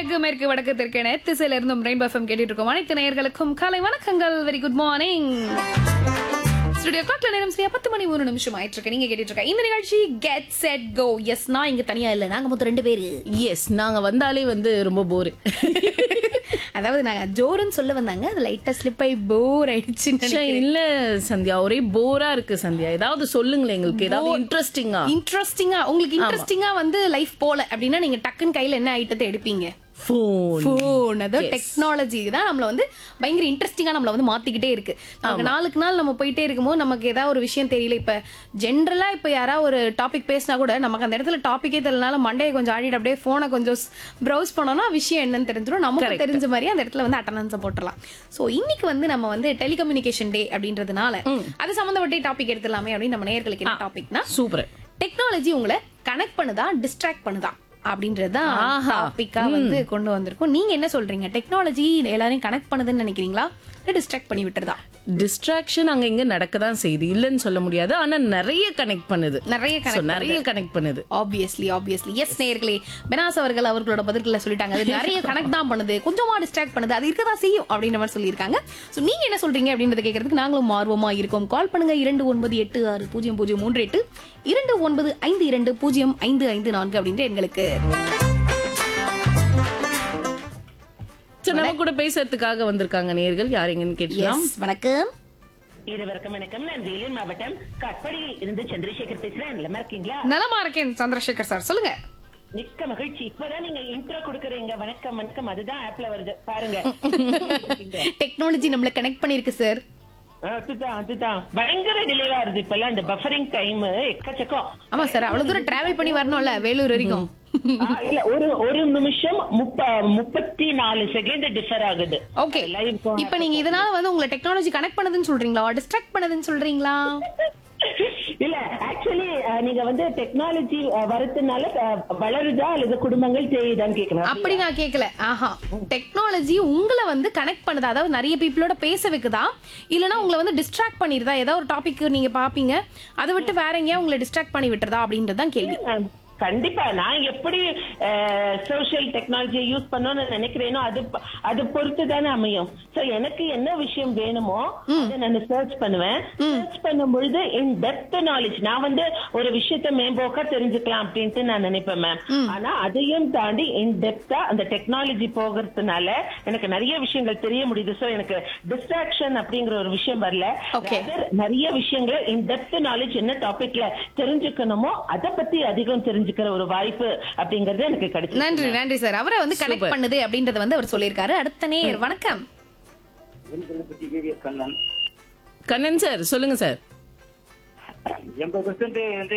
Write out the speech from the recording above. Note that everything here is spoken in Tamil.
கிழக்கு மேற்கு வடக்கு தெற்கு என திசையில இருந்தும் ரெயின்போ எஃப்எம் கேட்டுட்டு இருக்கோம் அனைத்து நேயர்களுக்கும் காலை வணக்கங்கள் வெரி குட் மார்னிங் ஸ்டுடியோ கிளாக்ல நேரம் சரியா பத்து மணி ஒரு நிமிஷம் ஆயிட்டு இருக்கு நீங்க கேட்டுட்டு இருக்க இந்த நிகழ்ச்சி கெட் செட் கோ எஸ் நான் இங்க தனியா இல்ல நாங்க மொத்தம் ரெண்டு பேரு எஸ் நாங்க வந்தாலே வந்து ரொம்ப போர் அதாவது நாங்க ஜோருன்னு சொல்ல வந்தாங்க அது லைட்டா ஸ்லிப் ஆகி போர் ஆயிடுச்சு இல்ல சந்தியா ஒரே போரா இருக்கு சந்தியா ஏதாவது சொல்லுங்களேன் எங்களுக்கு ஏதாவது இன்ட்ரெஸ்டிங்கா இன்ட்ரெஸ்டிங்கா உங்களுக்கு இன்ட்ரெஸ்டிங்கா வந்து லைஃப் போல அப்படின்னா நீங்க டக்குன்னு கையில என்ன ஐட்டத்தை எடுப்பீங்க போன் போன் அதாவது டெக்னாலஜி தான் நம்மள வந்து பயங்கர இன்ட்ரெஸ்டிங்கா நம்மள வந்து மாத்திக்கிட்டே இருக்கு நமக்கு நாளுக்கு நாள் நம்ம போயிட்டே இருக்கும்போது நமக்கு ஏதாவது ஒரு விஷயம் தெரியல இப்ப ஜென்ரலா இப்ப யாராவது ஒரு டாபிக் பேசினா கூட நமக்கு அந்த இடத்துல டாபிக்கே தெரியலனால மண்டையை கொஞ்சம் ஆடிட்டு அப்படியே போனை கொஞ்சம் ப்ரௌஸ் பண்ணோம்னா விஷயம் என்னன்னு தெரிஞ்சிடும் நமக்கு தெரிஞ்ச மாதிரி அந்த இடத்துல வந்து அட்டண்டன்ஸ் போட்டுடலாம் சோ இன்னைக்கு வந்து நம்ம வந்து டெலிகம்யூனிகேஷன் டே அப்படின்றதுனால அது சம்பந்தப்பட்ட டாபிக் எடுத்துலாமே அப்படின்னு நம்ம நேயர்களுக்கு என்ன டாபிக்னா சூப்பர் டெக்னாலஜி உங்களை கனெக்ட் பண்ணுதா டிஸ்ட்ராக்ட் பண்ணுதா அப்படின்றதுதான் ஆஹா. டாபிக்கா வந்து கொண்டு வந்திருக்கோம் நீங்க என்ன சொல்றீங்க டெக்னாலஜி எல்லாரையும் கனெக்ட் பண்ணுதுன்னு நினைக்கிறீங்களா டிஸ்ட்ராக்ட் பண்ணி விட்டுறதா டிஸ்ட்ராக்ஷன் அங்க இங்க நடக்க தான் செய்யுது இல்லைன்னு சொல்ல முடியாது ஆனா நிறைய கனெக்ட் பண்ணுது நிறைய So, கனெக்ட் நிறைய கனெக்ட் பண்ணுது ஆப்வியஸ்லி ஆப்வியஸ்லி எஸ் நேர்களே பெனாஸ் அவர்கள் அவர்களோட பதில்களை சொல்லிட்டாங்க அது நிறைய கனெக்ட் தான் பண்ணுது கொஞ்சமா டிஸ்ட்ராக்ட் பண்ணுது அது இருக்கதான் செய்யும் அப்படின்ற மாதிரி சொல்லியிருக்காங்க ஸோ நீங்க என்ன சொல்றீங்க அப்படின்றத கேட்கறதுக்கு நாங்களும் ஆர்வமா இருக்கோம் கால் பண்ணுங்க இரண்டு ஒன்பது எட்டு ஆறு பூஜ்ஜியம் பூஜ்ஜியம் மூன்று எட்டு இரண்டு ஒன்பது ஐந்து இரண்டு பூஜ்ஜியம் ஐந்து ஐந்து நான்கு அப்படின்ற எங்களுக்கு சரி நம்ம கூட பேசுறதுக்காக வந்திருக்காங்க நேர்கள் யார் எங்கன்னு கேட்கலாம் எஸ் வணக்கம் இருவருக்கும் வணக்கம் நான் வேலூர் மாவட்டம் கட்படியில் இருந்து சந்திரசேகர் பேசுறேன் நல்லா இருக்கீங்களா நலமா இருக்கேன் சந்திரசேகர் சார் சொல்லுங்க மிக்க மகிழ்ச்சி இப்பதான் நீங்க இன்ட்ரோ கொடுக்குறீங்க வணக்கம் வணக்கம் அதுதான் ஆப்ல வருது பாருங்க டெக்னாலஜி நம்மள கனெக்ட் பண்ணிருக்கு சார் அதுதான் அதுதான் பயங்கர டிலேவா வருது இப்பெல்லாம் இந்த பஃபரிங் டைம் எக்கச்சக்கம் ஆமா சார் அவ்வளவு தூரம் டிராவல் பண்ணி வரணும்ல வேலூர் வரைக்கும் ஆ, இல்ல ஒரு ஒரு நிமிஷம் முப்ப முப்பத்தி நாலு செகண்ட் டிஃபர் ஆகுது ஓகே Live இப்ப நீங்க இதனால வந்து உங்களை டெக்னாலஜி கனெக்ட் பண்ணுதுன்னு சொல்றீங்களா டிஸ்ட்ராக்ட் பண்ணுதுன்னு சொல்றீங்களா இல்ல ஆக்சுவலி நீங்க வந்து டெக்னாலஜி வரதுனால அஹ், வளருதா அல்லது குடும்பங்கள் தெரியுதான்னு கேக்குறேன் அப்படி நான் கேட்கல ஆஹா டெக்னாலஜி உங்களை வந்து கனெக்ட் பண்ணுதா அதாவது நிறைய பீப்புளோட பேச வைக்குதா இல்லனா உங்களை வந்து டிஸ்ட்ராக்ட் பண்ணிருதா ஏதாவது ஒரு டாபிக் நீங்க பாப்பீங்க அதை விட்டு வேற எங்கேயா உங்களை டிஸ்ட்ராக்ட் பண்ணி விட்டுறதா அப்படின்றது தான் கேள்வி அஹ், கண்டிப்பா நான் எப்படி சோஷியல் டெக்னாலஜியை யூஸ் பண்ணணும்னு நினைக்கிறேனோ அது ப- அது பொறுத்து தானே அமையும் சோ எனக்கு என்ன விஷயம் வேணுமோ அதை நான் சர்ச் பண்ணுவேன் சர்ச் பண்ணும் பொழுது இன் டெப்த் நாலேஜ் நான் வந்து ஒரு விஷயத்த மேம்போக்கா தெரிஞ்சுக்கலாம் அப்படின்ட்டு நான் நினைப்பேன் மேம் ஆனா அதையும் தாண்டி இன் டெப்தா அந்த டெக்னாலஜி போகிறதுனால எனக்கு நிறைய விஷயங்கள் தெரிய முடியுது சோ எனக்கு டிஸ்ட்ராக்ஷன் அப்படிங்கிற ஒரு விஷயம் வரல Okay. Rather, நிறைய விஷயங்களை இன் டெப்த் நாலேஜ் என்ன டாபிக்ல தெரிஞ்சுக்கணுமோ அதை பத்தி அதிகம் தெரிஞ்சுக்கிற ஒரு வாய்ப்பு அப்படிங்கறது எனக்கு கிடைச்சது நன்றி நன்றி சார் அவரை வந்து கனெக்ட் Super. பண்ணுது அப்படின்றத வந்து அவர் சொல்லியிருக்காரு அடுத்த நேர் வணக்கம் கண்ணன் கண்ணன் சார் சொல்லுங்க சார் எண்பது பெர்சன்ட் வந்து